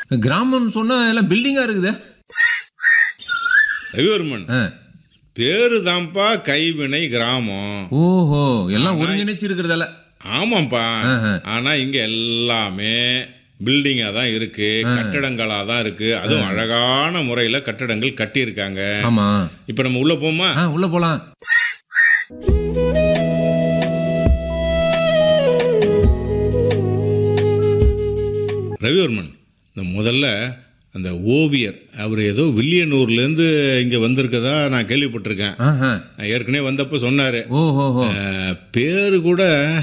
கிராமம்னு சொன்னா எல்லாம் பில்டிங்கா இருக்குதே ரவிவர்மன் ஆ. பேரு தான்ப்பா கைவினை கிராமம் ஓஹோ எல்லாம் ஒருங்கிணைச்சு இருக்கிறதால ஆமாப்பா ஆஹா. ஆனா இங்க எல்லாமே பில்டிங்கா தான் இருக்கு கட்டடங்களா தான் இருக்கு அதுவும் அழகான முறையில கட்டடங்கள் கட்டியிருக்காங்க ஆமா இப்ப நம்ம உள்ள போமா ஆ உள்ள போலாம் ரவிவர்மன் இந்த முதல்ல அந்த ஓவியர் அவர் ஏதோ வில்லியனூர்லேருந்து இங்கே வந்திருக்கதா நான் கேள்விப்பட்டிருக்கேன் ஆஹா. நான் ஏற்கனவே வந்தப்போ சொன்னார் ஓஹோஹோ பேர் கூட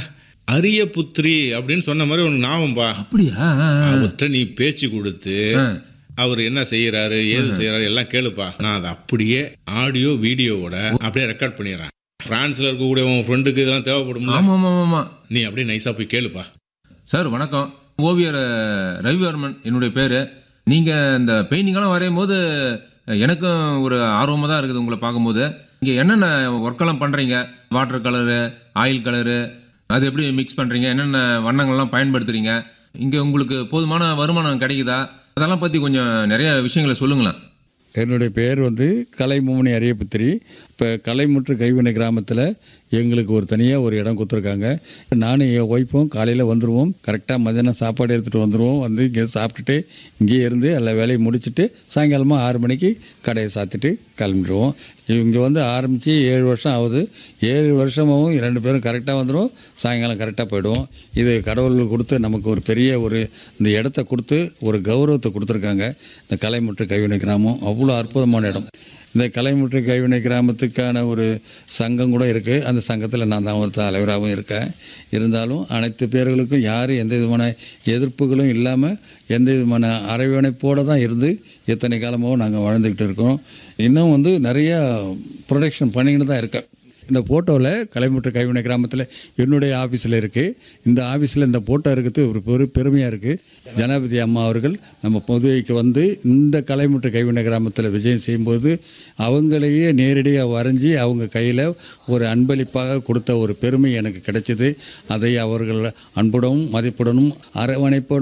அரியபுத்திரி அப்படின்னு சொன்ன மாதிரி உனக்கு ஞாபகம்பா அப்படியா ஆ, ஆ. அவர்கிட்ட நீ பேச்சு கொடுத்து ஆ. அவர் என்ன செய்யறாரு ஏது செய்யறாரு எல்லாம் கேளுப்பா நான் அதை அப்படியே ஆடியோ வீடியோவோட அப்படியே ரெக்கார்ட் பண்ணிடுறேன் பிரான்ஸ்ல இருக்கக்கூடிய உன் ஃப்ரெண்டுக்கு இதெல்லாம் தேவைப்படும்ல ஆமா ஆமா ஆமா நீ அப்படியே நைஸா போய் கேளுப்பா சார் வணக்கம் ஓவியர் அஹ், ரவிவர்மன் என்னுடைய பேர் நீங்கள் இந்த பெயிண்டிங்கெல்லாம் வரையும் போது எனக்கும் ஒரு ஆர்வமாக தான் இருக்குது உங்களை பார்க்கும்போது இங்கே என்னென்ன ஒர்க்கெல்லாம் பண்ணுறீங்க வாட்டர் கலரு ஆயில் கலரு அது எப்படி மிக்ஸ் பண்ணுறீங்க என்னென்ன வண்ணங்கள்லாம் பயன்படுத்துகிறீங்க இங்கே உங்களுக்கு போதுமான வருமானம் கிடைக்குதா அதெல்லாம் பற்றி கொஞ்சம் நிறைய விஷயங்களை சொல்லுங்களேன் என்னுடைய பேர் வந்து கலைமுமணி அரியபுத்திரி இப்போ கலைமுற்று கைவினை கிராமத்தில் எங்களுக்கு ஒரு தனியாக ஒரு இடம் கொடுத்துருக்காங்க நானும் என் ஒய்ஃபும் காலையில் வந்துடுவோம் கரெக்டாக மதியானம் சாப்பாடு எடுத்துகிட்டு வந்துடுவோம் வந்து இங்கே சாப்பிட்டுட்டு இங்கேயே இருந்து எல்லா வேலையும் முடிச்சுட்டு சாயங்காலமாக ஆறு மணிக்கு கடையை சாத்திட்டு கிளம்பிடுவோம் இங்கே வந்து ஆரம்பித்து ஏழு வருஷம் ஆகுது ஏழு வருஷமாகவும் ரெண்டு பேரும் கரெக்டாக வந்துடும் சாயங்காலம் கரெக்டாக போயிடுவோம் இது கடவுள் கொடுத்து நமக்கு ஒரு பெரிய ஒரு இந்த இடத்த கொடுத்து ஒரு கௌரவத்தை கொடுத்துருக்காங்க இந்த கலைமுற்று கைவினை கிராமம் அவ்வளோ அற்புதமான இடம் இந்த கலைமுற்று கைவினை கிராமத்துக்கான ஒரு சங்கம் கூட இருக்குது அந்த சங்கத்தில் நான் தான் ஒரு தலைவராகவும் இருக்கேன் இருந்தாலும் அனைத்து பேர்களுக்கும் யாரும் எந்த விதமான எதிர்ப்புகளும் இல்லாமல் எந்த விதமான அரவணைப்போடு தான் இருந்து எத்தனை காலமாகவும் நாங்கள் வாழ்ந்துக்கிட்டு இருக்கோம் இன்னும் வந்து நிறையா ப்ரொடக்ஷன் பண்ணிக்கிட்டு தான் இருக்கேன் இந்த ஃபோட்டோவில் கலைமுற்று கைவினை கிராமத்தில் என்னுடைய ஆஃபீஸில் இருக்குது இந்த ஆஃபீஸில் இந்த ஃபோட்டோ இருக்கிறது ஒரு பெரு பெருமையாக இருக்குது ஜனாதிபதி அம்மா அவர்கள் நம்ம புதுவைக்கு வந்து இந்த கலைமுற்று கைவினை கிராமத்தில் விஜயம் செய்யும்போது அவங்களையே நேரடியாக வரைஞ்சி அவங்க கையில் ஒரு அன்பளிப்பாக கொடுத்த ஒரு பெருமை எனக்கு கிடைச்சிது அதை அவர்கள் அன்புடனும் மதிப்புடனும் அரவணைப்போடும்